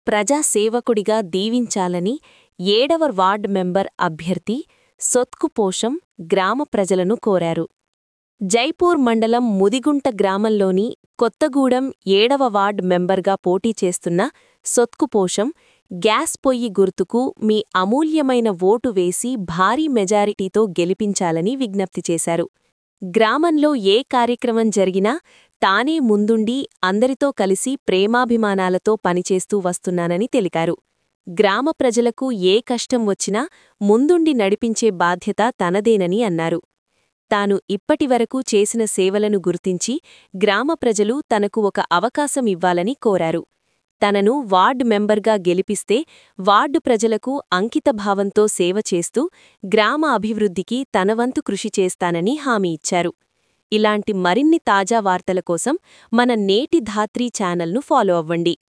ప్రజా సేవకుడిగా దీవించాలని ఏడవ వార్డ్ మెంబర్ అభ్యర్థి సొత్కుపోషం గ్రామ ప్రజలను కోరారు జైపూర్ మండలం ముదిగుంట గ్రామంలోని కొత్తగూడెం ఏడవ వార్డ్ మెంబర్గా పోటీ చేస్తున్న సొత్కుపోషం గ్యాస్ పొయ్యి గుర్తుకు మీ అమూల్యమైన ఓటు వేసి భారీ మెజారిటీతో గెలిపించాలని విజ్ఞప్తి చేశారు గ్రామంలో ఏ కార్యక్రమం జరిగినా తానే ముందుండి అందరితో కలిసి ప్రేమాభిమానాలతో పనిచేస్తూ వస్తున్నానని తెలిపారు గ్రామ ప్రజలకు ఏ కష్టం వచ్చినా ముందుండి నడిపించే బాధ్యత తనదేనని అన్నారు తాను ఇప్పటివరకు చేసిన సేవలను గుర్తించి గ్రామ ప్రజలు తనకు ఒక అవకాశం ఇవ్వాలని కోరారు తనను వార్డు మెంబర్గా గెలిపిస్తే వార్డు ప్రజలకు అంకితభావంతో సేవ చేస్తూ గ్రామ అభివృద్ధికి తనవంతు కృషి చేస్తానని హామీ ఇచ్చారు ఇలాంటి మరిన్ని తాజా వార్తల కోసం మన నేటి ధాత్రీ ఛానల్ను ఫాలో అవ్వండి